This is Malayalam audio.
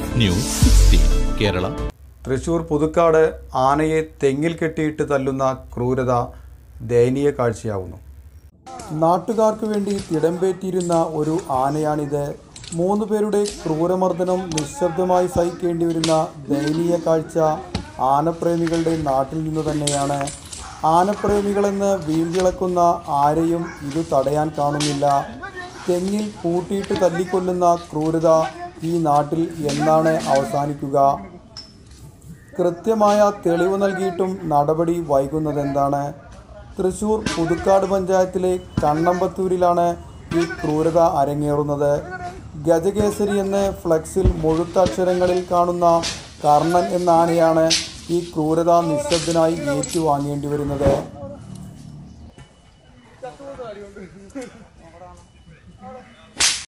ന്യൂസ് സിക്സ്റ്റീൻ കേരള തൃശൂർ പുതുക്കാട് ആനയെ തെങ്ങിൽ കെട്ടിയിട്ട് തല്ലുന്ന ക്രൂരത ദയനീയ കാഴ്ചയാവുന്നു നാട്ടുകാർക്ക് വേണ്ടി തിടമ്പേറ്റിയിരുന്ന ഒരു ആനയാണിത് മൂന്ന് പേരുടെ ക്രൂരമർദ്ദനം നിശബ്ദമായി സഹിക്കേണ്ടി വരുന്ന ദയനീയ കാഴ്ച ആനപ്രേമികളുടെ നാട്ടിൽ നിന്ന് തന്നെയാണ് ആനപ്രേമികളെന്ന് വീമ്പിളക്കുന്ന ആരെയും ഇത് തടയാൻ കാണുന്നില്ല തെങ്ങിൽ പൂട്ടിയിട്ട് തല്ലിക്കൊല്ലുന്ന ക്രൂരത ഈ നാട്ടിൽ എന്നാണ് അവസാനിക്കുക കൃത്യമായ തെളിവ് നൽകിയിട്ടും നടപടി വൈകുന്നതെന്താണ് തൃശൂർ പുതുക്കാട് പഞ്ചായത്തിലെ കണ്ണമ്പത്തൂരിലാണ് ഈ ക്രൂരത അരങ്ങേറുന്നത് ഗജകേസരി എന്ന് ഫ്ലക്സിൽ മുഴുത്ത അക്ഷരങ്ങളിൽ കാണുന്ന കർണൻ എന്ന ആനയാണ് ഈ ക്രൂരത നിശബ്ദനായി ഏറ്റുവാങ്ങേണ്ടി വരുന്നത്